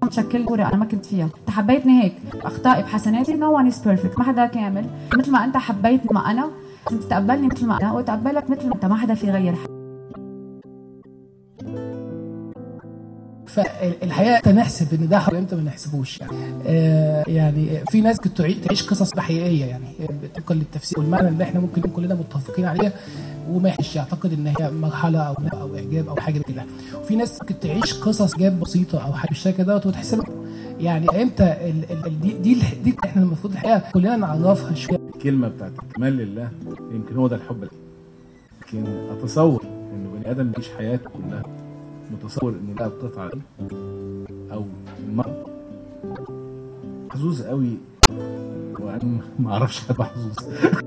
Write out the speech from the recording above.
تشكل صوره انا ما كنت فيها انت حبيتني هيك اخطائي بحسناتي نو ون از بيرفكت ما حدا كامل مثل ما انت حبيتني ما انا لازم تتقبلني مثل ما انا وتقبلك مثل ما انت ما حدا في غير فالحقيقه امتى نحسب ان ده حرام امتى ما نحسبوش يعني آه يعني في ناس كنت تعيش قصص حقيقيه يعني طبقا للتفسير والمعنى اللي احنا ممكن كلنا متفقين عليه وما يحش يعتقد ان هي مرحله او او اعجاب او حاجه كده وفي ناس ممكن تعيش قصص جاب بسيطه او حاجه بالشكل دوت وتحسب يعني امتى ال ال دي دي, دي احنا المفروض الحقيقه كلنا نعرفها شويه الكلمه بتاعت الكمال لله يمكن هو ده الحب لكن اتصور ان بني ادم يعيش حياته كلها متصور ان ده قطعه دي او المرض محظوظ قوي وانا ما اعرفش ابقى محظوظ